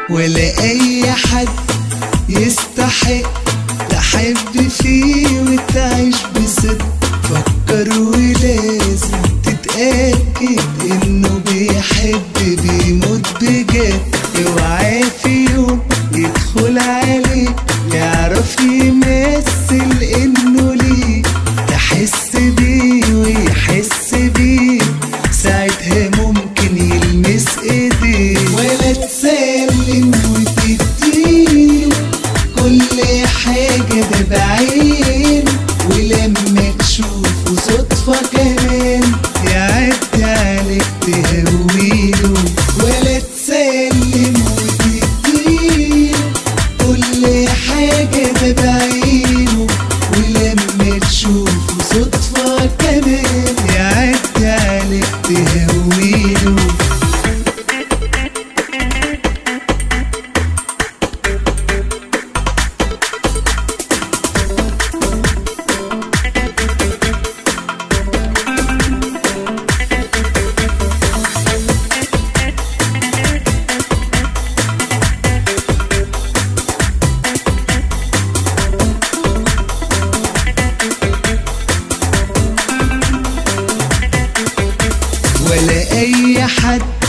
ولا اي حد يستحق تحب فيه وتعيش بصدق فكر ولازم تتأكد انه بيحب بيموت بجد اوعى في يوم يدخل عليك يعرف يمثل انه ليك تحس بيه ويحس بيه ساعتها ممكن يلمس ايديه ولا تسلم وتديله كل حاجة ده بعين ولما تشوفه صدفة كمان يعدي عليك تهويله ولا تسلم وتديله كل حاجة ده بعينه ولما تشوفه صدفة كمان يعدي عليك تهويله ولا اي حد